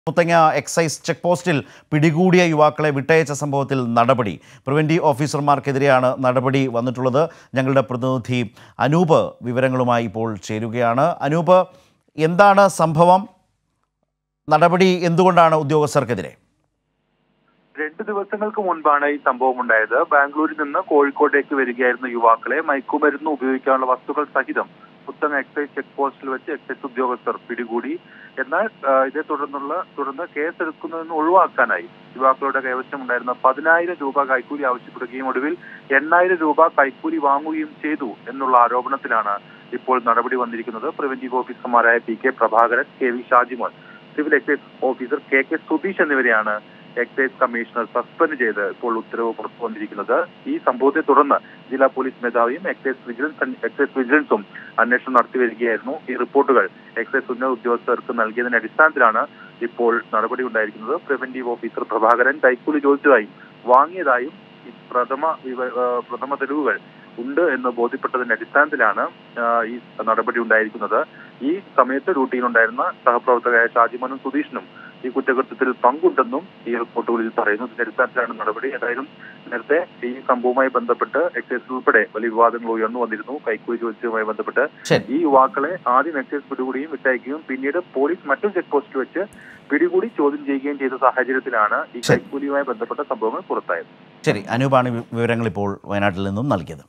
Muthanga excise check പോസ്റ്റിൽ പിടികൂടിയ യുവാക്കളെ വിട്ടയച്ച സംഭവത്തിൽ നടപടി പ്രിവൻറ്റീവ് ഓഫീസർമാർക്കെതിരെയാണ് നടപടി വന്നിട്ടുള്ളത് ഞങ്ങളുടെ പ്രതിനിധി അനൂപ് വിവരങ്ങളുമായി ഇപ്പോൾ ചേരുകയാണ് അനൂപ് എന്താണ് സംഭവം നടപടി എന്തുകൊണ്ടാണ് ഉദ്യോഗസ്ഥർക്കെതിരെ രണ്ട് ദിവസങ്ങൾക്ക് മുൻപാണ് ഈ സംഭവം ഉണ്ടായത് ബാംഗ്ലൂരിൽ നിന്ന് കോഴിക്കോട്ടേക്ക് വരികയായിരുന്ന യുവാക്കളെ മയക്കുമരുന്ന് ഉപയോഗിക്കാനുള്ള വസ്തുക്കൾ സഹിതം പുത്തൻ എക്സൈസ് ചെക്ക് പോസ്റ്റിൽ വെച്ച് എക്സൈസ് ഉദ്യോഗസ്ഥർ പിടികൂടി എന്നാൽ ആ, ഇതേ തുടർന്നുള്ള തുടർന്ന് കേസെടുക്കുന്നതിൽ നിന്ന് ഒഴിവാക്കാനായി യുവാക്കളുടെ കൈവശമുണ്ടായിരുന്ന പതിനായിരം രൂപ കൈക്കൂലി ആവശ്യപ്പെടുകയും ഒടുവിൽ എണ്ണായിരം രൂപ കൈക്കൂലി വാങ്ങുകയും ചെയ്തു എന്നുള്ള ആരോപണത്തിലാണ് ഇപ്പോൾ നടപടി വന്നിരിക്കുന്നത് പ്രിവന്റീവ് ഓഫീസർമാരായ P K Prabhakaran K V Shajimon civil excise officer K K Sudheesh എന്നിവരെയാണ് എക്സൈസ് കമ്മീഷണർ സസ്പെൻഡ് ചെയ്ത് ഇപ്പോൾ ഉത്തരവ് പുറത്തു വന്നിരിക്കുന്നത് ഈ സംഭവത്തെ തുടർന്ന് ജില്ലാ പോലീസ് മേധാവിയും എക്സൈസ് വിജിലൻസ് എക്സൈസ് വിജിലൻസും അന്വേഷണം നടത്തി വരികയായിരുന്നു ഈ റിപ്പോർട്ടുകൾ എക്സൈസ് ഉന്നത ഉദ്യോഗസ്ഥർക്ക് നൽകിയതിന്റെ അടിസ്ഥാനത്തിലാണ് ഇപ്പോൾ നടപടി ഉണ്ടായിരിക്കുന്നത് പ്രിവന്റീവ് ഓഫീസർ പ്രഭാകരൻ കൈക്കൂലി ചോദിച്ചതായും വാങ്ങിയതായും ഈ പ്രഥമ വിവ- ആ, പ്രഥമ തെളിവുകൾ ഉണ്ട് എന്ന് ബോധ്യപ്പെട്ടതിന്റെ അടിസ്ഥാനത്തിലാണ് ആ, ഈ നടപടി ഉണ്ടായിരിക്കുന്നത് ഈ സമയത്ത് ഡ്യൂട്ടിയിലുണ്ടായിരുന്ന സഹപ്രവർത്തകരായ ഷാജിമോനും സുധീഷിനും ഈ കുറ്റകൃത്യത്തിൽ പങ്കുണ്ടെന്നും ഈ റിപ്പോർട്ടുകളിൽ പറയുന്നു ഇതിന്റെ അടിസ്ഥാനത്തിലാണ് നടപടി ഏതായാലും നേരത്തെ ഈ സംഭവവുമായി ബന്ധപ്പെട്ട് എക്സൈസ് ഉൾപ്പെടെ വലിയ വിവാദങ്ങൾ ഉയർന്നു വന്നിരുന്നു കൈക്കൂലി ചോദിച്ചതുമായി ബന്ധപ്പെട്ട് ശരി ഈ യുവാക്കളെ ആദ്യം എക്സൈസ് പിടികൂടിയും വിട്ടയക്കുകയും പിന്നീട് പോലീസ് മറ്റൊരു ചെക്ക് പോസ്റ്റിൽ വെച്ച് പിടികൂടി ചോദ്യം ചെയ്യുകയും ചെയ്ത സാഹചര്യത്തിലാണ് ഈ ശരി. കൈക്കൂലിയുമായി ബന്ധപ്പെട്ട സംഭവങ്ങൾ പുറത്തായത് ശരി അനൂപാണ് വി- വിവരങ്ങൾ ഇപ്പോൾ വയനാട്ടിൽ നിന്നും നൽകിയത്